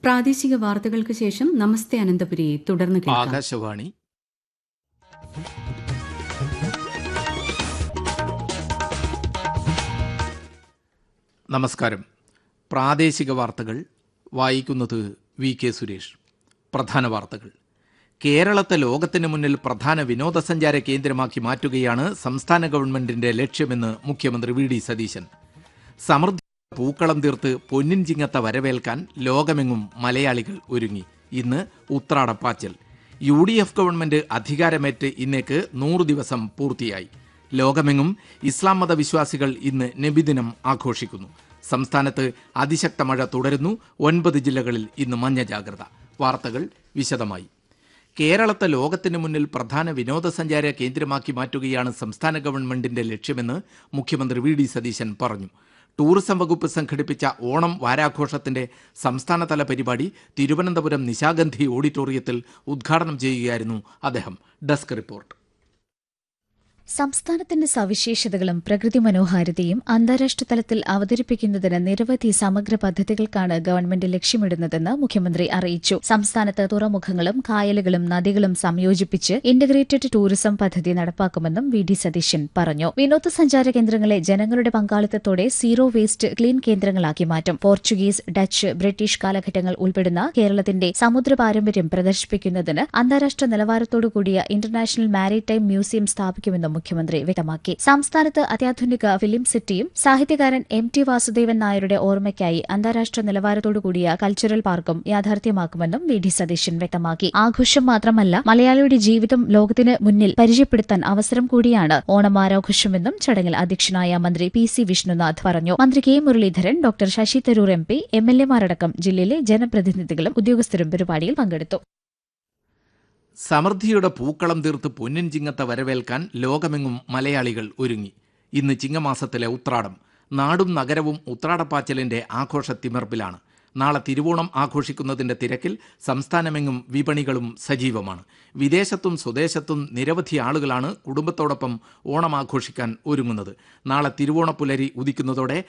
പ്രാദേശിക വാർത്തകൾക്ക് ശേഷം നമസ്തേ അനന്തപുരി തുടർന്ന് കേൾക്കാം ആകാശവാണി നമസ്കാരം പ്രാദേശിക വാർത്തകൾ വായിക്കുന്നത് വി കെ സുരേഷ് പ്രധാന വാർത്തകൾ കേരളത്തെ ലോകത്തിന് മുന്നിൽ പ്രധാന വിനോദസഞ്ചാര കേന്ദ്രമാക്കി മാറ്റുകയാണ് സംസ്ഥാന ഗവൺമെന്റിന്റെ ലക്ഷ്യമെന്ന് മുഖ്യമന്ത്രി വി ഡി സതീശൻ സമൃദ്ധി പൂക്കളം തീർത്ത് പൊന്നിൻ ചിങ്ങത്ത വരവേൽക്കാൻ ലോകമെങ്ങും മലയാളികൾ ഒരുങ്ങി ഇന്ന് ഉത്രാടപ്പാച്ചൽ യു ഡി എഫ് ഗവൺമെന്റ് അധികാരമേറ്റ് ഇന്നേക്ക് നൂറ് ദിവസം പൂർത്തിയായി ലോകമെങ്ങും ഇസ്ലാം മത വിശ്വാസികൾ ഇന്ന് നബിദിനം ആഘോഷിക്കുന്നു സംസ്ഥാനത്ത് അതിശക്ത മഴ തുടരുന്നു ഒൻപത് ജില്ലകളിൽ ഇന്ന് മഞ്ഞ ജാഗ്രത വാർത്തകൾ വിശദമായി കേരളത്തെ ലോകത്തിന് മുന്നിൽ പ്രധാന വിനോദസഞ്ചാര കേന്ദ്രമാക്കി മാറ്റുകയാണ് സംസ്ഥാന ഗവൺമെന്റിന്റെ ലക്ഷ്യമെന്ന് മുഖ്യമന്ത്രി വി ഡി സതീശൻ പറഞ്ഞു ടൂറിസം വകുപ്പ് സംഘടിപ്പിച്ച ഓണം വാരാഘോഷത്തിന്റെ സംസ്ഥാനതല പരിപാടി തിരുവനന്തപുരം നിശാഗന്ധി ഓഡിറ്റോറിയത്തിൽ ഉദ്ഘാടനം ചെയ്യുകയായിരുന്നു അദ്ദേഹം ഡെസ്ക് റിപ്പോർട്ട് സംസ്ഥാനത്തിന്റെ സവിശേഷതകളും പ്രകൃതി മനോഹാരിതയും അന്താരാഷ്ട്ര തലത്തിൽ അവതരിപ്പിക്കുന്നതിന് നിരവധി സമഗ്ര പദ്ധതികൾക്കാണ് ഗവൺമെന്റ് ലക്ഷ്യമിടുന്നതെന്ന് മുഖ്യമന്ത്രി അറിയിച്ചു സംസ്ഥാനത്ത് തുറമുഖങ്ങളും കായലുകളും നദികളും സംയോജിപ്പിച്ച് ഇന്റഗ്രേറ്റഡ് ടൂറിസം പദ്ധതി നടപ്പാക്കുമെന്നും വി ഡി സതീശൻ പറഞ്ഞു വിനോദസഞ്ചാര കേന്ദ്രങ്ങളെ ജനങ്ങളുടെ പങ്കാളിത്തത്തോടെ സീറോ വേസ്റ്റ് ക്ലീൻ കേന്ദ്രങ്ങളാക്കി മാറ്റും പോർച്ചുഗീസ് ഡച്ച് ബ്രിട്ടീഷ് കാലഘട്ടങ്ങൾ ഉൾപ്പെടുന്ന കേരളത്തിന്റെ സമുദ്ര പാരമ്പര്യം പ്രദർശിപ്പിക്കുന്നതിന് അന്താരാഷ്ട്ര നിലവാരത്തോടുകൂടിയ ഇന്റർനാഷണൽ മാരിടൈം മ്യൂസിയം സ്ഥാപിക്കുമെന്നും മുഖ്യമന്ത്രി വ്യക്തമാക്കി സംസ്ഥാനത്ത് അത്യാധുനിക ഫിലിം സിറ്റിയും സാഹിത്യകാരൻ എം ടി വാസുദേവൻ നായരുടെ ഓർമ്മയ്ക്കായി അന്താരാഷ്ട്ര നിലവാരത്തോടുകൂടിയ കൾച്ചറൽ പാർക്കും യാഥാർത്ഥ്യമാക്കുമെന്നും വി ഡി സതീശൻ വ്യക്തമാക്കി ആഘോഷം മാത്രമല്ല മലയാളിയുടെ ജീവിതം ലോകത്തിന് മുന്നിൽ പരിചയപ്പെടുത്താൻ അവസരം കൂടിയാണ് ഓണം ആരാഘോഷമെന്നും ചടങ്ങിൽ അധ്യക്ഷനായ മന്ത്രി പി സി വിഷ്ണുനാഥ് പറഞ്ഞു മന്ത്രി K Muraleedharan doctor Shashi Tharoor M P M L എമാരടക്കം ജില്ലയിലെ ജനപ്രതിനിധികളും ഉദ്യോഗസ്ഥരും പരിപാടിയിൽ പങ്കെടുത്തു സമൃദ്ധിയുടെ പൂക്കളം തീർത്ത് പൊന്നിൻ ചിങ്ങത്തെ വരവേൽക്കാൻ ലോകമെങ്ങും മലയാളികൾ ഒരുങ്ങി ഇന്ന് ചിങ്ങമാസത്തിലെ ഉത്രാടം നാടും നഗരവും ഉത്രാടപ്പാച്ചലിന്റെ ആഘോഷ തിമിർപ്പിലാണ് നാളെ തിരുവോണം ആഘോഷിക്കുന്നതിന്റെ തിരക്കിൽ സംസ്ഥാനമെങ്ങും വിപണികളും സജീവമാണ് വിദേശത്തും സ്വദേശത്തും നിരവധി ആളുകളാണ് കുടുംബത്തോടൊപ്പം ഓണം ആഘോഷിക്കാൻ ഒരുങ്ങുന്നത് നാളെ തിരുവോണപ്പുലരി ഉദിക്കുന്നതോടെ